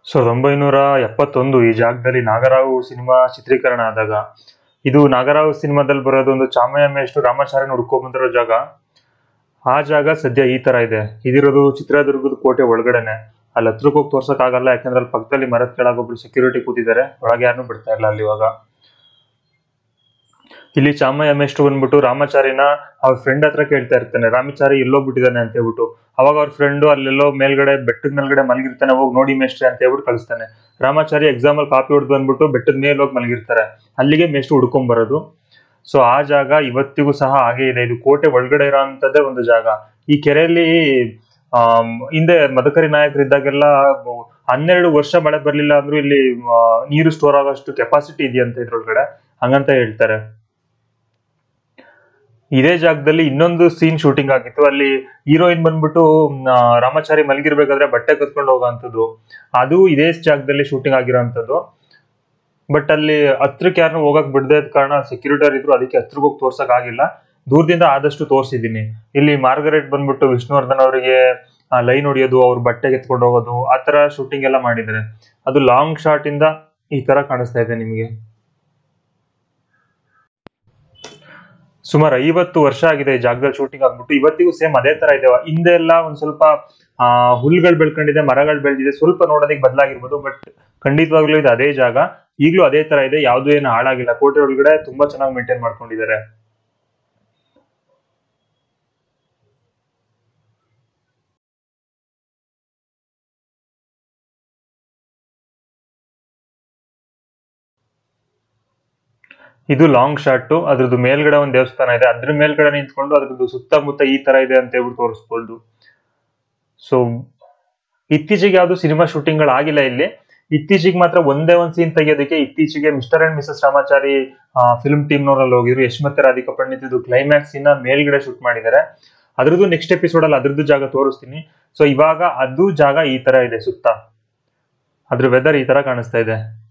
ಸಾವಿರದ ಒಂಬೈನೂರ ಎಪ್ಪತ್ತೊಂದು ಈ ಜಾಗದಲ್ಲಿ ನಾಗರಾವು ಸಿನಿಮಾ ಚಿತ್ರೀಕರಣ ಆದಾಗ ಇದು ನಾಗರಾವು ಸಿನಿಮಾದಲ್ಲಿ ಬರೋದು ಒಂದು ಚಾಮಯ್ಯ ಮೇಷ್ಟು ರಾಮಾಚಾರ್ಯನ ಹುಡ್ಕೊಂಡ್ ಬಂದಿರೋ ಜಾಗ ಆ ಜಾಗ ಸದ್ಯ ಈ ತರ ಇದೆ ಇದಿರೋದು ಚಿತ್ರದುರ್ಗದ ಕೋಟೆ ಒಳಗಡೆನೆ ಅಲ್ಲಿ ಹತ್ರಕ್ಕೆ ಹೋಗಿ ತೋರ್ಸಕ್ ಆಗಲ್ಲ ಯಾಕಂದ್ರೆ ಅಲ್ಲಿ ಪಕ್ಕದಲ್ಲಿ ಮರದ ಕೆಳಗೆ ಒಬ್ರು ಸೆಕ್ಯೂರಿಟಿ ಕೂತಿದ್ದಾರೆ ಒಳಗೆ ಯಾರನ್ನೂ ಬಿಡ್ತಾ ಇಲ್ಲ ಅಲ್ಲಿ ಇವಾಗ ಇಲ್ಲಿ ಚಾಮಯ್ಯ ಮೇಷ್ಟು ಬಂದ್ಬಿಟ್ಟು ರಾಮಾಚಾರಿನ ಅವ್ರ ಫ್ರೆಂಡ್ ಹತ್ರ ಕೇಳ್ತಾ ಇರ್ತಾನೆ ರಾಮಾಚಾರಿ ಎಲ್ಲೋಗ್ಬಿಟ್ಟಿದ್ದಾನೆ ಅಂತ ಹೇಳ್ಬಿಟ್ಟು ಅವಾಗ ಅವ್ರ ಫ್ರೆಂಡು ಅಲ್ಲೆಲ್ಲೋ ಮೇಲ್ಗಡೆ ಬೆಟ್ಟದ ಮೇಲ್ಗಡೆ ಮಲಗಿರ್ತಾನೆ ಹೋಗಿ ನೋಡಿ ಮೇಷ್ಟ್ರೆ ಅಂತ ಹೇಳ್ಬಿಟ್ಟು ಕಳಿಸ್ತಾನೆ ರಾಮಾಚಾರಿ ಎಕ್ಸಾಮ್ ಅಲ್ಲಿ ಕಾಪಿ ಹೊಡೆದು ಬಂದ್ಬಿಟ್ಟು ಬೆಟ್ಟದ ಮೇಲೆ ಹೋಗಿ ಮಲಗಿರ್ತಾರೆ ಅಲ್ಲಿಗೆ ಮೇಷ್ಟು ಹುಡ್ಕೊಂಡ್ ಬರೋದು ಸೊ ಆ ಜಾಗ ಇವತ್ತಿಗೂ ಸಹ ಹಾಗೆ ಇದೆ ಇದು ಕೋಟೆ ಒಳಗಡೆ ಇರೋಂಥದ್ದೇ ಒಂದು ಜಾಗ ಈ ಕೆರೆಯಲ್ಲಿ ಆಮ್, ಹಿಂದೆ ಮದಕರಿ ನಾಯಕರಿದ್ದಾಗೆಲ್ಲ ಬ- ಹನ್ನೆರಡು ವರ್ಷ ಮಳೆ ಬರ್ಲಿಲ್ಲ ಅಂದ್ರೂ ಇಲ್ಲಿ ಆ, ನೀರು ಸ್ಟೋರ್ ಆಗೋಷ್ಟು ಕೆಪಾಸಿಟಿ ಇದೆಯಂತ ಇದ್ರೊಳಗಡೆ ಹಂಗಂತ ಹೇಳ್ತಾರೆ ಇದೇ ಜಾಗದಲ್ಲಿ ಇನ್ನೊಂದು ಸೀನ್ ಶೂಟಿಂಗ್ ಆಗಿತ್ತು ಅಲ್ಲಿ ಹೀರೋಯಿನ್ ಬಂದ್ಬಿಟ್ಟು ಮ್, ಆ, ರಾಮಾಚಾರಿ ಮಲಗಿರ್ಬೇಕಾದ್ರೆ ಬಟ್ಟೆ ಕತ್ಕೊಂಡು ಹೋಗೋಂಥದ್ದು ಅದು ಇದೇ ಜಾಗದಲ್ಲಿ ಶೂಟಿಂಗ್ ಆಗಿರೋಂಥದ್ದು ಬಟ್ ಅಲ್ಲಿ ಹತ್ರಕ್ಕೆ ಯಾರನ್ನೂ ಹೋಗಕ್ ಬಿಡದೆ ಕಾರಣ ಸೆಕ್ಯೂರಿಟಿ ಇದ್ರು ಅದಕ್ಕೆ ಹತ್ರಕ್ಕೆ ಹೋಗಿ ತೋರ್ಸಕ್ ಆಗಿಲ್ಲ ದೂರದಿಂದ ಆದಷ್ಟು ತೋರ್ಸಿದೀನಿ ಇಲ್ಲಿ ಮಾರ್ಗರೆಟ್ ಬಂದ್ಬಿಟ್ಟು ವಿಷ್ಣುವರ್ಧನ್ ಅವರಿಗೆ ಲೈನ್ ಹೊಡಿಯೋದು ಅವ್ರ ಬಟ್ಟೆ ಎತ್ಕೊಂಡು ಹೋಗೋದು ಆ ತರ ಶೂಟಿಂಗ್ ಎಲ್ಲ ಮಾಡಿದ್ದಾರೆ ಅದು ಲಾಂಗ್ ಶಾಟ್ ಇಂದ ಈ ತರ ಕಾಣಿಸ್ತಾ ಇದೆ ನಿಮಗೆ ಸುಮಾರು ಐವತ್ತು ವರ್ಷ ಆಗಿದೆ ಈ ಜಾಗದಲ್ಲಿ ಶೂಟಿಂಗ್ ಆಗ್ಬಿಟ್ಟು ಇವತ್ತಿಗೂ ಸೇಮ್ ಅದೇ ತರ ಇದೆ ಹಿಂದೆ ಎಲ್ಲ ಒಂದ್ ಸ್ವಲ್ಪ ಆ ಹುಲ್ಗಳು ಬೆಳ್ಕೊಂಡಿದೆ ಮರಗಳು ಬೆಳೆದಿದೆ ಸ್ವಲ್ಪ ನೋಡೋದಕ್ಕೆ ಬದಲಾಗಿರ್ಬೋದು ಬಟ್ ಖಂಡಿತವಾಗ್ಲೂ ಇದು ಅದೇ ಜಾಗ ಈಗಲೂ ಅದೇ ತರ ಇದೆ ಯಾವ್ದು ಏನು ಹಾಳಾಗಿಲ್ಲ ಕೋಟೆ ಒಳಗಡೆ ತುಂಬಾ ಚೆನ್ನಾಗಿ ಮೇಂಟೈನ್ ಮಾಡ್ಕೊಂಡಿದ್ದಾರೆ ಇದು ಲಾಂಗ್ ಶಾಟ್ ಅದ್ರದ್ದು ಮೇಲ್ಗಡೆ ಒಂದು ದೇವಸ್ಥಾನ ಇದೆ ಅದ್ರ ಮೇಲ್ಗಡೆ ನಿಂತ್ಕೊಂಡು ಅದ್ರದ್ದು ಸುತ್ತಮುತ್ತ ಈ ತರ ಇದೆ ಅಂತ ಹೇಳ್ಬಿಟ್ಟು ತೋರಿಸ್ಬೋದು ಸೊ ಇತ್ತೀಚೆಗೆ ಯಾವ್ದು ಸಿನಿಮಾ ಶೂಟಿಂಗ್ ಆಗಿಲ್ಲ ಇಲ್ಲಿ ಇತ್ತೀಚೆಗೆ ಮಾತ್ರ ಒಂದೇ ಒಂದ್ ಸೀನ್ ತೆಗಿಯೋದಕ್ಕೆ ಇತ್ತೀಚೆಗೆ Mr and Mrs Ramachari film team ನವರಲ್ಲಿ ಹೋಗಿದ್ರು ಯಶ್ ಮತ್ತೆ ರಾಧಿಕಾ ಪಂಡಿತ್ ಕ್ಲೈಮ್ಯಾಕ್ಸ್ ಇನ್ನ ಮೇಲ್ಗಡೆ ಶೂಟ್ ಮಾಡಿದ್ದಾರೆ ಅದ್ರದ್ದು ನೆಕ್ಸ್ಟ್ ಎಪಿಸೋಡ್ ಅಲ್ಲಿ ಅದ್ರದ್ದು ಜಾಗ ತೋರಿಸ್ತೀನಿ ಸೊ ಇವಾಗ ಅದು ಜಾಗ ಈ ತರ ಇದೆ ಸುತ್ತ ಅದ್ರ ವೆದರ್ ಈ ತರ ಕಾಣಿಸ್ತಾ ಇದೆ